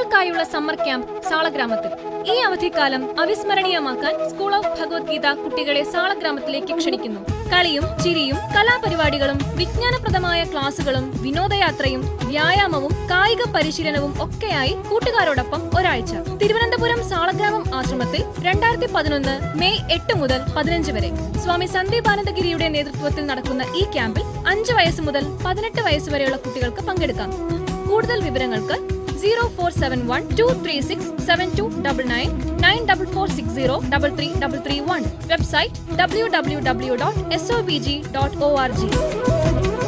കുട്ടികൾക്കായുള്ള summer camp സാളഗ്രാമത്തിൽ ഈ അവധിക്കാലം അവിസ്മരണീയമാക്കാൻ സ്കൂൾ ഓഫ് ഭഗവത്ഗീത കുട്ടികളെ സാളഗ്രാമത്തിലേക്ക് ക്ഷണിക്കുന്നു കളിയും ചിരിയും കലാപരിപാടികളും വിജ്ഞാനപ്രദമായ ക്ലാസുകളും വിനോദയാത്രയും വ്യായാമവും കായിക പരിശീലനവും ഒക്കെയായി കൂട്ടുകാരോടൊപ്പം ഒരാഴ്ച തിരുവനന്തപുരം സാളഗ്രാമം ആശ്രമത്തിൽ രണ്ടായിരത്തി പതിനൊന്ന് മെയ് എട്ട് മുതൽ പതിനഞ്ച് വരെ സ്വാമി സന്ദീപാനന്ദഗിരിയുടെ നേതൃത്വത്തിൽ നടക്കുന്ന ഈ ക്യാമ്പിൽ അഞ്ച് വയസ്സ് മുതൽ പതിനെട്ട് വയസ്സ് വരെയുള്ള കുട്ടികൾക്ക് പങ്കെടുക്കാം കൂടുതൽ വിവരങ്ങൾക്ക് zero four seven one two three six seven two double nine nine double four six zero double three double three one website W W W dot S O B G dot O R G